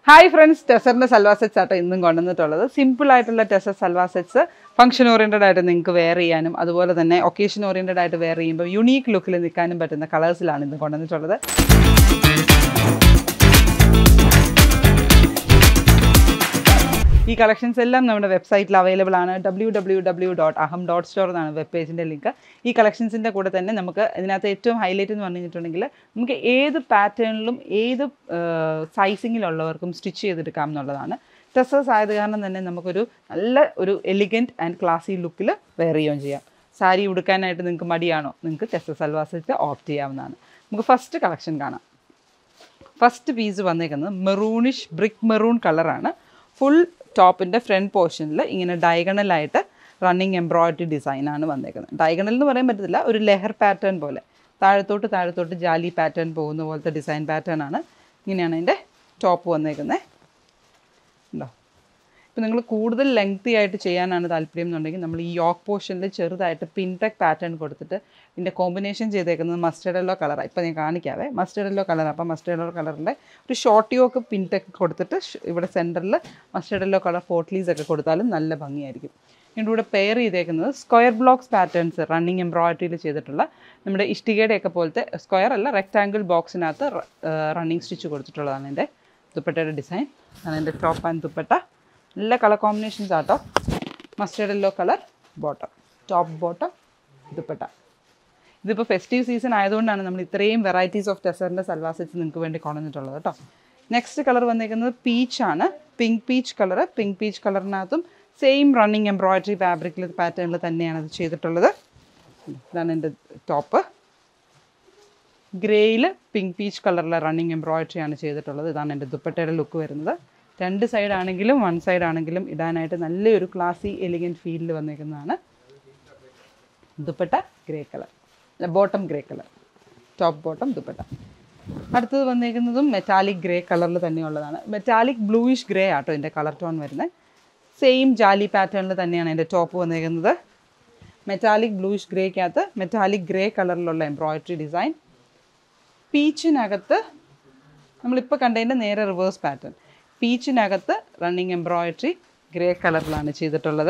hi friends ടെസറിന്റെ salwar sets ആട്ടോ ഇന്നും കൊണ്ടുവന്നിട്ടുള്ളത് സിമ്പിൾ ആയിട്ടുള്ള Tesar salwar sets function oriented ആയിട്ട് നിങ്ങൾക്ക് വെയർ ചെയ്യാനും അതുപോലെ തന്നെ ഒക്കേഷൻ ഓറിയന്റഡ് ആയിട്ട് വെയർ ചെയ്യുമ്പോൾ യുണീക്ക് ലുക്കിൽ നിൽക്കാനും പറ്റുന്ന കളേഴ്സിലാണ് ഇന്ന് കൊണ്ടുവന്നിട്ടുള്ളത് ഈ കളക്ഷൻസ് എല്ലാം നമ്മുടെ വെബ്സൈറ്റിൽ അവൈലബിൾ ആണ് W W W dot Aham dot store എന്നാണ് വെബ് പേജിൻ്റെ ലിങ്ക് ഈ കളക്ഷൻസിൻ്റെ കൂടെ തന്നെ നമുക്ക് ഇതിനകത്ത് ഏറ്റവും ഹൈലൈറ്റ് എന്ന് പറഞ്ഞിട്ടുണ്ടെങ്കിൽ നമുക്ക് ഏത് പാറ്റേണിലും ഏത് സൈസിങ്ങിലുള്ളവർക്കും സ്റ്റിച്ച് ചെയ്തെടുക്കാം എന്നുള്ളതാണ് ഡ്രസ്സസ് ആയത് കാരണം തന്നെ നമുക്കൊരു നല്ല ഒരു എലിഗൻറ്റ് ആൻഡ് ക്ലാസി ലുക്കിൽ വെയർ ചെയ്യുകയും ചെയ്യാം സാരി ഉടുക്കാനായിട്ട് നിങ്ങൾക്ക് മടിയാണോ നിങ്ങൾക്ക് ടെസ്റ്റ് സൽവാസിച്ച് ഓപ്റ്റ് ചെയ്യാവുന്നതാണ് നമുക്ക് ഫസ്റ്റ് കളക്ഷൻ കാണാം ഫസ്റ്റ് പീസ് വന്നേക്കുന്നത് മെറൂണിഷ് ബ്രിക്ക് മെറൂൺ കളറാണ് ഫുൾ ടോപ്പിൻ്റെ ഫ്രണ്ട് പോർഷനിൽ ഇങ്ങനെ ഡയഗണലായിട്ട് റണ്ണിങ് എംബ്രോയിഡറി ഡിസൈനാണ് വന്നേക്കുന്നത് ഡയഗണൽ എന്ന് പറയാൻ പറ്റത്തില്ല ഒരു ലെഹർ പാറ്റേൺ പോലെ താഴത്തോട്ട് താഴത്തോട്ട് ജാലി പാറ്റേൺ പോകുന്ന പോലത്തെ ഡിസൈൻ പാറ്റേൺ ആണ് ഇങ്ങനെയാണ് അതിൻ്റെ ടോപ്പ് വന്നേക്കുന്നത് ഉണ്ടോ ഇപ്പം നിങ്ങൾ കൂടുതൽ ലെങ്തി ആയിട്ട് ചെയ്യാനാണ് താല്പര്യം എന്നുണ്ടെങ്കിൽ നമ്മൾ ഈ യോക്ക് പോർഷനിൽ ചെറുതായിട്ട് പിൻടെക് പാറ്റേൺ കൊടുത്തിട്ട് ഇതിൻ്റെ കോമ്പിനേഷൻ ചെയ്തേക്കുന്നത് മസ്റ്റേർഡ് യെല്ലോ കളറാണ് ഇപ്പം ഞാൻ കാണിക്കാവേ മസ്റ്റേർഡ് യെല്ലോ കളർ അപ്പം മസ്റ്റേർഡ് യെല്ലോ കളറിൻ്റെ ഒരു ഷോർട്ട് യോക്ക് പിൻടെക് കൊടുത്തിട്ട് ഷ് ഇവിടെ സെൻറ്ററിൽ മസ്റ്റേർഡ് യെല്ലോ കളർ ഫോർട്ട്ലീസ് ഒക്കെ കൊടുത്താലും നല്ല ഭംഗിയായിരിക്കും ഇതിൻ്റെ കൂടെ പെയർ ചെയ്തേക്കുന്നത് സ്ക്വയർ ബ്ലോക്സ് പാറ്റേൺസ് റണ്ണിങ് എംബ്രോയിഡറിയിൽ ചെയ്തിട്ടുള്ള നമ്മുടെ ഇഷ്ടികയുടെയൊക്കെ പോലത്തെ സ്ക്വയർ അല്ല റെക്റ്റാങ്കിൾ ബോക്സിനകത്ത് റണ്ണിങ് സ്റ്റിച്ച് കൊടുത്തിട്ടുള്ളതാണ് എൻ്റെ ദുപ്പട്ടയുടെ ഡിസൈൻ ആണ് എൻ്റെ ടോപ്പ് ആൻഡ് ദുപ്പട്ട നല്ല കളർ കോമ്പിനേഷൻസ് ആട്ടോ mustard yellow colour bottom top bottom dupatta ഇതിപ്പോൾ ഫെസ്റ്റീവ് സീസൺ ആയതുകൊണ്ടാണ് നമ്മൾ ഇത്രയും വെറൈറ്റീസ് ഓഫ് ടെസറിൻ്റെ സൽവാർ സെറ്റ്സ് നിങ്ങൾക്ക് വേണ്ടി കൊണ്ടുവന്നിട്ടുള്ളത് കേട്ടോ നെക്സ്റ്റ് കളർ വന്നിരിക്കുന്നത് പീച്ചാണ് pink peach colour pink peach കളറിനകത്തും സെയിം റണ്ണിങ് എംബ്രോയിഡറി ഫാബ്രിക്കിൽ പാറ്റേണിൽ തന്നെയാണ് ഇത് ചെയ്തിട്ടുള്ളത് ഇതാണ് എൻ്റെ ടോപ്പ് ഗ്രേയിൽ പിങ്ക് പീച്ച് കളറിലെ റണ്ണിങ് എംബ്രോയിഡറി ആണ് ചെയ്തിട്ടുള്ളത് ഇതാണ് എൻ്റെ ദുപ്പട്ടയുടെ ലുക്ക് വരുന്നത് രണ്ട് സൈഡ് ആണെങ്കിലും വൺ സൈഡ് ആണെങ്കിലും ഇടാനായിട്ട് നല്ലൊരു ക്ലാസി എലിഗൻറ്റ് ഫീലിൽ വന്നേക്കുന്നതാണ് ദുപ്പട്ട ഗ്രേ കളർ അല്ല bottom grey colour top bottom dupatta അടുത്തത് വന്നേക്കുന്നതും മെറ്റാലിക് ഗ്രേ കളറിൽ തന്നെയുള്ളതാണ് മെറ്റാലിക് ബ്ലൂയിഷ് ഗ്രേ ആട്ടോ എൻ്റെ കളർ ടോൺ വരുന്നത് സെയിം ജാലി പാറ്റേണിൽ തന്നെയാണ് എൻ്റെ ടോപ്പ് വന്നേക്കുന്നത് മെറ്റാലിക് ബ്ലൂയിഷ് ഗ്രേക്കകത്ത് മെറ്റാലിക് ഗ്രേ കളറിലുള്ള എംബ്രോയിഡറി ഡിസൈൻ പീച്ചിനകത്ത് നമ്മളിപ്പോൾ കണ്ടതിൻ്റെ നേരെ റിവേഴ്സ് പാറ്റേൺ പീച്ചിനകത്ത് റണ്ണിങ് എംബ്രോയിഡറി ഗ്രേ കളറിലാണ് ചെയ്തിട്ടുള്ളത്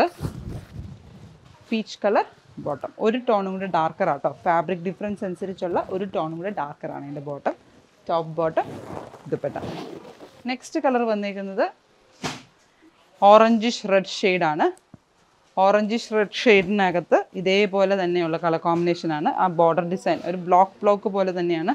പീച്ച് കളർ ബോട്ടം ഒരു ടോണും കൂടെ ഡാർക്കർ ആട്ടോ ഫാബ്രിക് ഡിഫറൻസ് അനുസരിച്ചുള്ള ഒരു ടോണും കൂടെ ഡാർക്കറാണ് എൻ്റെ bottom top bottom dupatta next colour വന്നേക്കുന്നത് ഓറഞ്ചിഷ് റെഡ് ഷെയ്ഡാണ് ഓറഞ്ചിഷ് റെഡ് ഷെയ്ഡിനകത്ത് ഇതേപോലെ തന്നെയുള്ള കളർ കോമ്പിനേഷനാണ് ആ ബോർഡർ ഡിസൈൻ ഒരു ബ്ലോക്ക് ബ്ലോക്ക് പോലെ തന്നെയാണ്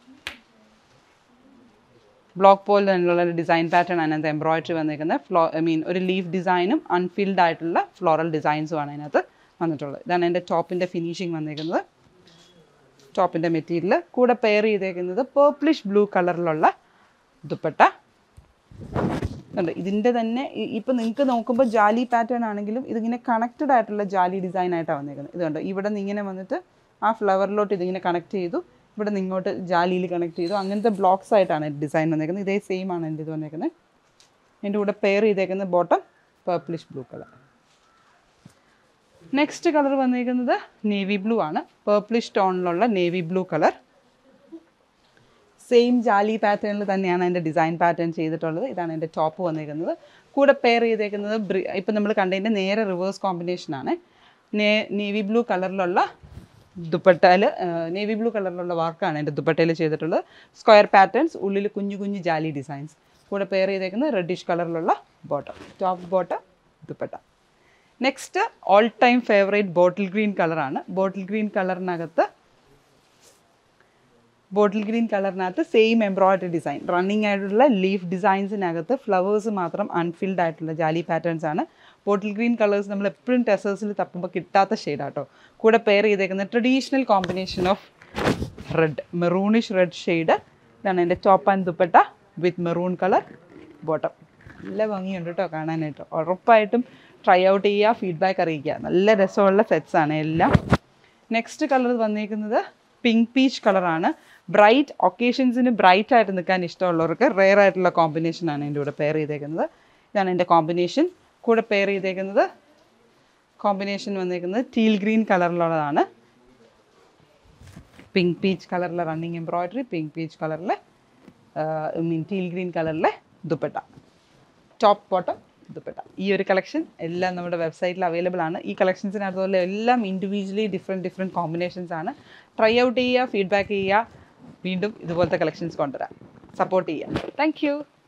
ബ്ലോക്ക് പോലെ തന്നെയുള്ള ഡിസൈൻ പാറ്റേൺ ആണ് അതിനകത്ത് എംബ്രോയിഡറി വന്നിരിക്കുന്നത് ഫ്ലോ ഐ മീൻ ഒരു ലീഫ് ഡിസൈനും അൺഫിൽഡ് ആയിട്ടുള്ള ഫ്ലോറൽ ഡിസൈൻസുമാണ് അതിനകത്ത് വന്നിട്ടുള്ളത് ഇതാണ് എൻ്റെ ടോപ്പിൻ്റെ ഫിനിഷിങ് വന്നിരിക്കുന്നത് ടോപ്പിൻ്റെ മെറ്റീരിയൽ കൂടെ പെയർ ചെയ്തേക്കുന്നത് പേർപ്പിളിഷ് ബ്ലൂ കളറിലുള്ള ദുപ്പട്ട ഉണ്ട് ഇതിൻ്റെ തന്നെ ഇപ്പം നിങ്ങൾക്ക് നോക്കുമ്പോൾ ജാലി പാറ്റേൺ ആണെങ്കിലും ഇതിങ്ങനെ കണക്റ്റഡ് ആയിട്ടുള്ള ജാലി ഡിസൈൻ ആയിട്ടാണ് വന്നേക്കുന്നത് ഇതുണ്ട് ഇവിടെ നിന്ന് ഇങ്ങനെ വന്നിട്ട് ആ ഫ്ലവറിലോട്ട് ഇതിങ്ങനെ കണക്ട് ചെയ്തു ഇവിടെ നിന്ന് ഇങ്ങോട്ട് ജാലിയിൽ കണക്ട് ചെയ്തു അങ്ങനത്തെ ബ്ലോക്സ് ആയിട്ടാണ് ഡിസൈൻ വന്നേക്കുന്നത് ഇതേ സെയിം ആണ് എൻ്റെ ഇത് വന്നേക്കുന്നത് എൻ്റെ കൂടെ പെയർ ചെയ്തേക്കുന്ന bottom purplish blue colour next colour വന്നിരിക്കുന്നത് നേവി ബ്ലൂ ആണ് പേർപ്പിളിഷ് ടോണിലുള്ള navy blue colour same jali പാറ്റേണിൽ തന്നെയാണ് എൻ്റെ ഡിസൈൻ പാറ്റേൺ ചെയ്തിട്ടുള്ളത് ഇതാണ് എൻ്റെ ടോപ്പ് വന്നിരിക്കുന്നത് കൂടെ പെയർ ചെയ്തേക്കുന്നത് ബ്രി ഇപ്പം നമ്മൾ കണ്ടതിൻ്റെ നേരെ റിവേഴ്സ് കോമ്പിനേഷനാണ് നേ നേവി ബ്ലൂ കളറിലുള്ള ദുപ്പട്ടയിൽ നേവി ബ്ലൂ കളറിലുള്ള വർക്കാണ് എൻ്റെ ദുപ്പട്ടയിൽ ചെയ്തിട്ടുള്ളത് സ്ക്വയർ പാറ്റേൺസ് ഉള്ളിൽ കുഞ്ഞു കുഞ്ഞു ജാലി ഡിസൈൻസ് കൂടെ പെയർ ചെയ്തേക്കുന്നത് റെഡിഷ് കളറിലുള്ള bottom top bottom dupatta next all time favourite bottle green കളറാണ് ബോട്ടിൽ ഗ്രീൻ കളറിനകത്ത് ബോട്ടിൽ ഗ്രീൻ കളറിനകത്ത് സെയിം എംബ്രോയിഡറി ഡിസൈൻ റണ്ണിങ് ആയിട്ടുള്ള ലീഫ് ഡിസൈൻസിനകത്ത് ഫ്ലവേഴ്സ് മാത്രം അൺഫിൽഡ് ആയിട്ടുള്ള ജാലി പാറ്റേൺസ് ആണ് ബോട്ടിൽ ഗ്രീൻ കളേഴ്സ് നമ്മൾ എപ്പോഴും ടെസേഴ്സിൽ തപ്പുമ്പോൾ കിട്ടാത്ത ഷെയ്ഡാട്ടോ കൂടെ പെയർ ചെയ്തേക്കുന്ന traditional combination of red maroonish red shade ഇതാണ് എൻ്റെ top and dupatta with maroon colour bottom നല്ല ഭംഗിയുണ്ട് കേട്ടോ കാണാനായിട്ട് ഉറപ്പായിട്ടും ട്രൈ ഔട്ട് ചെയ്യുക ഫീഡ്ബാക്ക് അറിയിക്കുക നല്ല രസമുള്ള സെറ്റ്സ് ആണ് എല്ലാം നെക്സ്റ്റ് കളർ വന്നിരിക്കുന്നത് പിങ്ക് പീച്ച് കളറാണ് ബ്രൈറ്റ് ഒക്കേഷൻസിന് ബ്രൈറ്റ് ആയിട്ട് നിൽക്കാൻ ഇഷ്ടമുള്ളവർക്ക് റെയർ ആയിട്ടുള്ള കോമ്പിനേഷനാണ് എൻ്റെ കൂടെ പെയർ ചെയ്തേക്കുന്നത് ഇതാണ് എൻ്റെ കോമ്പിനേഷൻ കൂടെ പെയർ ചെയ്തേക്കുന്നത് കോമ്പിനേഷൻ വന്നിരിക്കുന്നത് ടീൽ ഗ്രീൻ കളറിലുള്ളതാണ് പിങ്ക് പീച്ച് കളറിലെ റണ്ണിങ് എംബ്രോയിഡറി പിങ്ക് പീച്ച് കളറിലെ മീൻ ടീൽ ഗ്രീൻ കളറിലെ ദുപ്പട്ട ടോപ്പ് ബോട്ടം ദുപ്പട്ട ഈ ഒരു കളക്ഷൻ എല്ലാം നമ്മുടെ വെബ്സൈറ്റിൽ അവൈലബിൾ ആണ് ഈ കളക്ഷൻസിനകത്തുള്ള എല്ലാം ഇൻഡിവിജ്വലി ഡിഫറെൻറ്റ് ഡിഫറെൻറ്റ് കോമ്പിനേഷൻസ് ആണ് ട്രൈ ഔട്ട് ചെയ്യുക ഫീഡ്ബാക്ക് ചെയ്യുക വീണ്ടും ഇതുപോലത്തെ കളക്ഷൻസ് കൊണ്ടുവരാം സപ്പോർട്ട് ചെയ്യുക താങ്ക് യു